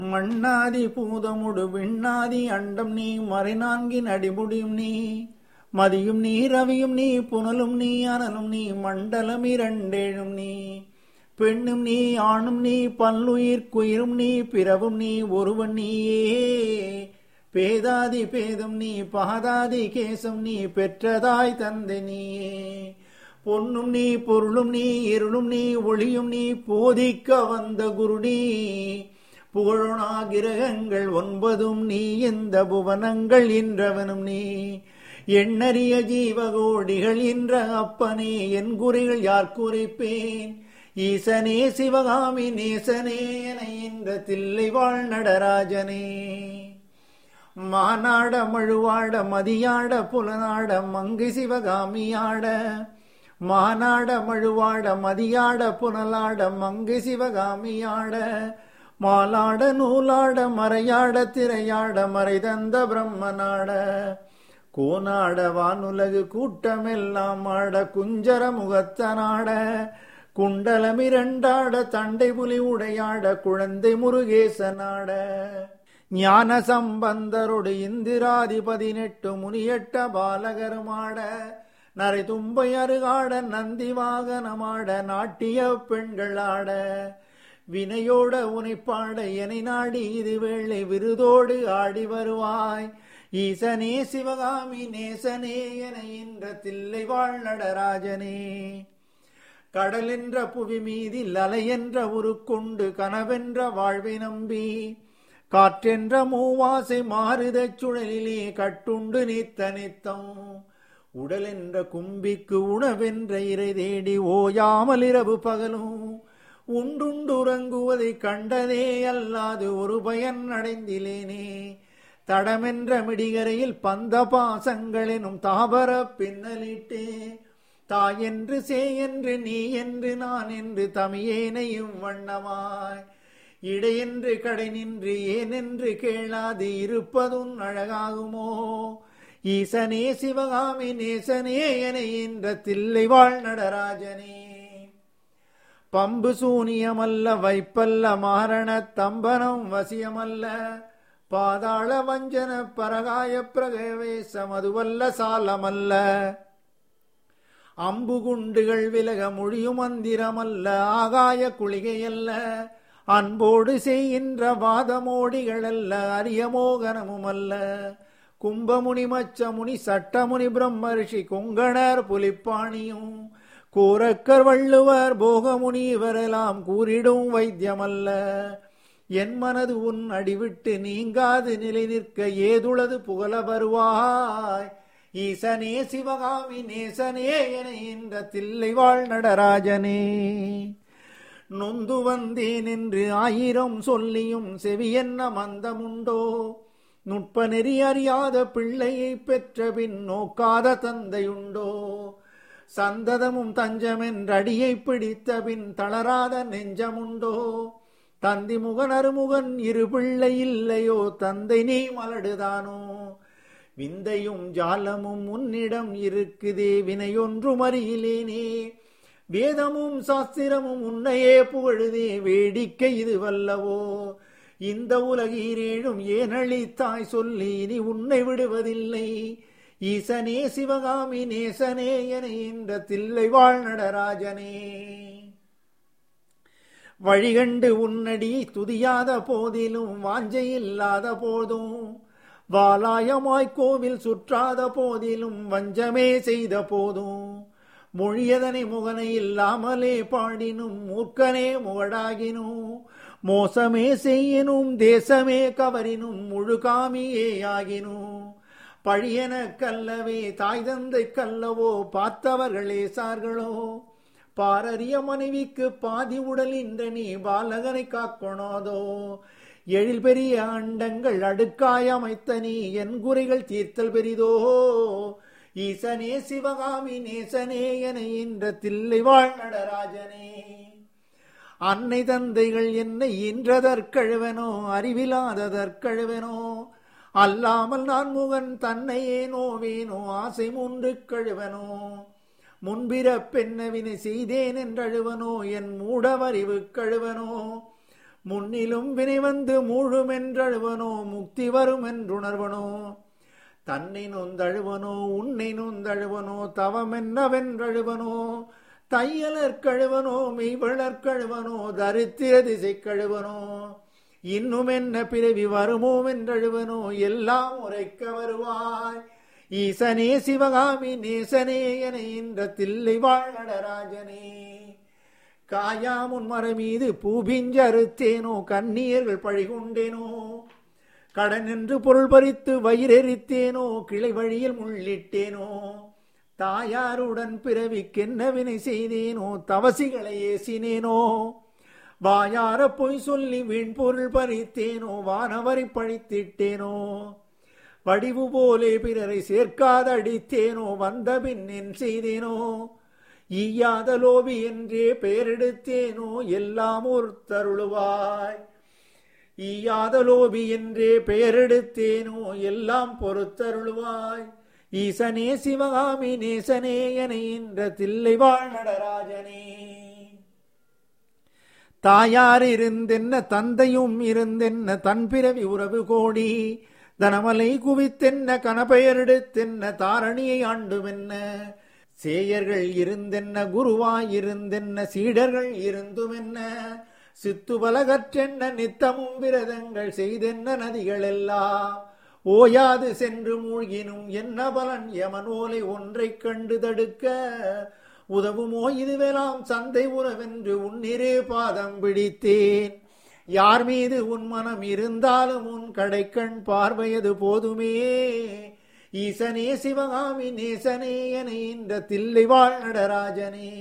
மண்ணாதி பூதமுடு விண்ணாதி அண்டம் நீ மறைநான்கின் அடிமுடியும் நீ மதியும் நீ ரவியும் நீ புனலும் நீ அனலும் நீ மண்டலம் இரண்டேழும் நீ பெண்ணும் நீ ஆணும் நீ பல்லுயிர் குயிரும் நீ பிறவும் நீ ஒருவன் நீயே பேதாதி பேதம் நீ பாதாதி கேசம் நீ பெற்றதாய் தந்தை நீயே பொன்னும் நீ பொருளும் நீ இருளும் நீ ஒளியும் நீ போதிக்க வந்த குருடி புகழொணா கிரகங்கள் ஒன்பதும் நீ எந்த புவனங்கள் இன்றவனும் நீ எண்ணறிய ஜீவகோடிகள் என்ற அப்பனே என் குறிகள் யார் குறிப்பேன் ஈசனே சிவகாமி நேசனே என இந்த தில்லை வாழ் நடராஜனே மானாட மழுவாட மதியாட புலனாட மங்கை சிவகாமியாட மானாட மழுவாட மதியாட புனலாட மங்கை சிவகாமியாட மாலாட நூலாட மறையாட திரையாட மறைதந்த பிரம்மனாட கோனாட வானுலகு கூட்டமெல்லாம் ஆட குஞ்சர முகத்தனாட குண்டலமிரண்டாட தண்டை புலி உடையாட குழந்தை முருகேசனாட ஞான சம்பந்தரோடு இந்திராதி பதினெட்டு முனியட்ட பாலகருமாட நரை தும்பை அருகாட நந்தி வாகனமாட நாட்டிய பெண்களாட வினையோட உனைப்பாட எனை நாடி இது வேளை விருதோடு ஆடி வருவாய் ஈசனே சிவகாமி நேசனே என இன்ற தில்லை வாழ் நடராஜனே கடல் என்ற புவி மீதில் அலை என்ற உருக்கொண்டு கனவென்ற வாழ்வை நம்பி காற்றென்ற மூவாசை மாறுதச் சுழலிலே கட்டுண்டு நீத்த நித்தம் உடல் என்ற கும்பிக்கு உணவென்ற இறை தேடி ஓயாமல் இரவு பகலும் உண்டுண்டுறங்குவதை கண்டதே அல்லாது ஒரு பயன் அடைந்திலேனே தடமென்ற மிடிகரையில் பந்த பாசங்களெனும் தாபர பின்னலிட்டே தாயென்று சேயென்று நீ என்று நான் என்று தமியேனையும் வண்ணமாய் இடையென்று கடை நின்று ஏனென்று கேளாது இருப்பதும் அழகாகுமோ ஈசனே சிவகாமி நேசனே என என்ற தில்லை வாழ் நடராஜனே பம்பு சூனியமல்ல வைப்பல்ல மாரண தம்பனம் வசியமல்ல பாதாள வஞ்சன பரகாய பிரகவேசம் அதுவல்ல சாலமல்ல அம்பு குண்டுகள் விலக மொழியும் மந்திரமல்ல ஆகாய குளிகையல்ல அன்போடு செய்கின்ற வாதமோடிகளல்ல அரிய மோகனமும் அல்ல கும்பமுனி மச்சமுனி சட்டமுனி பிரம்மரிஷி கொங்கணர் புலிப்பாணியும் கோரக்கர் வள்ளுவர் போகமுனி இவரெல்லாம் கூறிடும் வைத்தியமல்ல என் மனது உன் அடிவிட்டு நீங்காது நிலை நிற்க ஏதுளது புகழ வருவாய் ஈசனே சிவகாமி நேசனே என இந்த தில்லை வாழ் நடராஜனே நொந்து வந்தேன் என்று ஆயிரம் சொல்லியும் செவியென்ன மந்தமுண்டோ நுட்ப நெறி அறியாத பிள்ளையை பெற்ற பின் நோக்காத தந்தையுண்டோ சந்ததமும் தஞ்சமென்றடியை பிடித்த பின் தளராத நெஞ்சமுண்டோ தந்தி முகன் அருமுகன் இரு பிள்ளை இல்லையோ தந்தை நீ மலடுதானோ விந்தையும் ஜாலமும் உன்னிடம் இருக்குதே வினையொன்றும் அறியிலேனே வேதமும் சாஸ்திரமும் உன்னையே புகழுதே வேடிக்கை இது வல்லவோ இந்த உலகீரேழும் ஏனளித்தாய் சொல்லி இனி உன்னை விடுவதில்லை ஈசனே சிவகாமி நேசனே என இந்த தில்லை வாழ் நடராஜனே வழிகண்டு உன்னடி துதியாத போதிலும் வாஞ்சை இல்லாத போதும் வாலாயமாய் கோவில் சுற்றாத போதிலும் வஞ்சமே செய்த போதும் மொழியதனை முகனை இல்லாமலே பாடினும் மூர்க்கனே முகடாகினும் மோசமே செய்யினும் தேசமே கவரினும் முழுகாமியே ஆகினும் பழியன கல்லவே தாய் தந்தை கல்லவோ பார்த்தவர்களே சார்களோ பாரறிய மனைவிக்கு பாதி உடல் இன்ற நீ பாலகனை காக்கணாதோ எழில் பெரிய அண்டங்கள் அடுக்காய் அமைத்த நீ என் குறைகள் தீர்த்தல் பெரிதோ ஈசனே சிவகாமி நேசனே என இந்த தில்லை வாழ் நடராஜனே அன்னை தந்தைகள் என்னை இன்றதற்கழுவனோ அறிவிலாததற்கழுவனோ அல்லாமல் நான் முகன் தன்னையே நோவேனோ ஆசை மூன்று கழுவனோ முன்பிற பெண்ணவினை செய்தேன் என்றழுவனோ என் மூடவறிவு கழுவனோ முன்னிலும் வினை வந்து மூழும் என்றழுவனோ முக்தி வரும் என்றுணர்வனோ தன்னை நொந்தழுவனோ உன்னை நொந்தழுவனோ தவம் என்னவென்றழுவனோ தையலர் கழுவனோ மெய்வளர் கழுவனோ தரித்திர திசை கழுவனோ இன்னும் என்ன பிறவி வருமோ என்றழுவனோ எல்லாம் உரைக்க வருவாய் ஈசனே சிவகாமி நேசனே என இந்த தில்லை வாழ் நடராஜனே காயாமுன் மரம் மீது பூபிஞ்சறுத்தேனோ கண்ணீர்கள் பழிகொண்டேனோ கடன் என்று பொருள் பறித்து வயிறெரித்தேனோ கிளை வழியில் முள்ளிட்டேனோ தாயாருடன் பிறவிக்கென்ன வினை செய்தேனோ தவசிகளை ஏசினேனோ வாயார பொய் சொல்லி வீண் பொருள் பறித்தேனோ வானவரை பழித்திட்டேனோ வடிவு போலே பிறரை சேர்க்காத அடித்தேனோ வந்த பின் என் செய்தேனோ ஈயாத லோபி என்றே பெயரெடுத்தேனோ எல்லாம் ஒருத்தருளுவாய் ஈயாத லோபி என்றே பெயரெடுத்தேனோ எல்லாம் பொறுத்தருளுவாய் ஈசனே சிவகாமி நேசனே என இந்த தில்லை வாழ் நடராஜனே தாயார் இருந்தென்ன தந்தையும் இருந்தென்ன தன் பிறவி உறவு கோடி தனமலை குவித்தென்ன கனபெயரெடுத்தென்ன தாரணியை ஆண்டுமென்ன சேயர்கள் இருந்தென்ன குருவாய் இருந்தென்ன சீடர்கள் இருந்துமென்ன சித்துபலகற்றென்ன நித்தமும் விரதங்கள் செய்தென்ன நதிகள் எல்லாம் ஓயாது சென்று மூழ்கினும் என்ன பலன் யமனோலை ஒன்றைக் கண்டு தடுக்க உதவுமோ இதுவெல்லாம் சந்தை உறவென்று உன்னிரே பாதம் பிடித்தேன் யார் மீது உன் மனம் இருந்தாலும் உன் கடைக்கண் பார்வையது போதுமே ஈசனே சிவகாமி நேசனே என இந்த தில்லை வாழ் நடராஜனே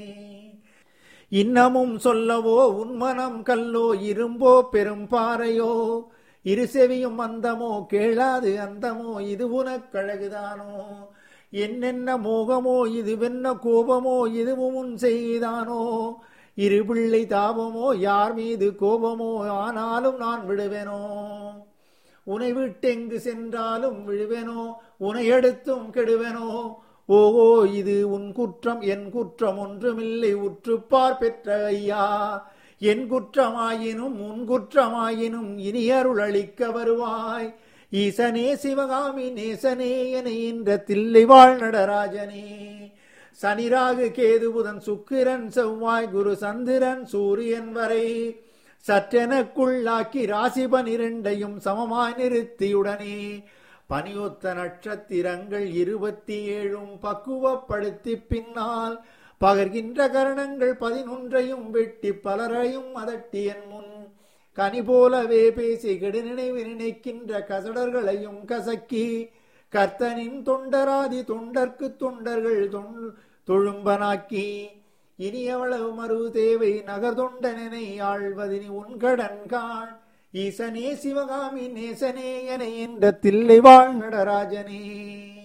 இன்னமும் சொல்லவோ உன் மனம் கல்லோ இரும்போ பெரும் பாறையோ இரு செவியும் அந்தமோ கேளாது அந்தமோ இது உனக்கழகுதானோ என்னென்ன மோகமோ இதுவென்ன கோபமோ இதுவும் உன் செய்தானோ இரு பிள்ளை தாபமோ யார் மீது கோபமோ ஆனாலும் நான் விடுவேனோ உனை விட்டெங்கு சென்றாலும் விழுவேனோ உனை எடுத்தும் கெடுவேனோ ஓகோ இது உன் குற்றம் என் குற்றம் ஒன்றுமில்லை உற்றுப்பார் பெற்ற ஐயா என் குற்றமாயினும் உன் குற்றமாயினும் இனி அருள் அளிக்க வருவாய் ஈசனே சிவகாமி நேசனே என இந்த தில்லை வாழ் நடராஜனே சனிராகு கேது புதன் சுக்கிரன் செவ்வாய் குரு சந்திரன் சூரியன் வரை சற்றெனக்குள்ளாக்கி ராசி பனிரெண்டையும் சமமாய் நிறுத்தியுடனே பனியொத்த நட்சத்திரங்கள் இருபத்தி ஏழும் பக்குவப்படுத்தி பின்னால் பகர்கின்ற கரணங்கள் பதினொன்றையும் வெட்டி பலரையும் அதட்டி என் முன் கனி போலவே பேசி கெடு நினைவு நினைக்கின்ற கசடர்களையும் கசக்கி கர்த்தனின் தொண்டராதி தொண்டர்க்கு தொண்டர்கள் தொழும்பனாக்கி இனி எவ்வளவு மறு தேவை நகர் தொண்டனை ஆழ்வதினி உன்கடன் காண் ஈசனே சிவகாமி நேசனே என என்ற தில்லை வாழ் நடராஜனே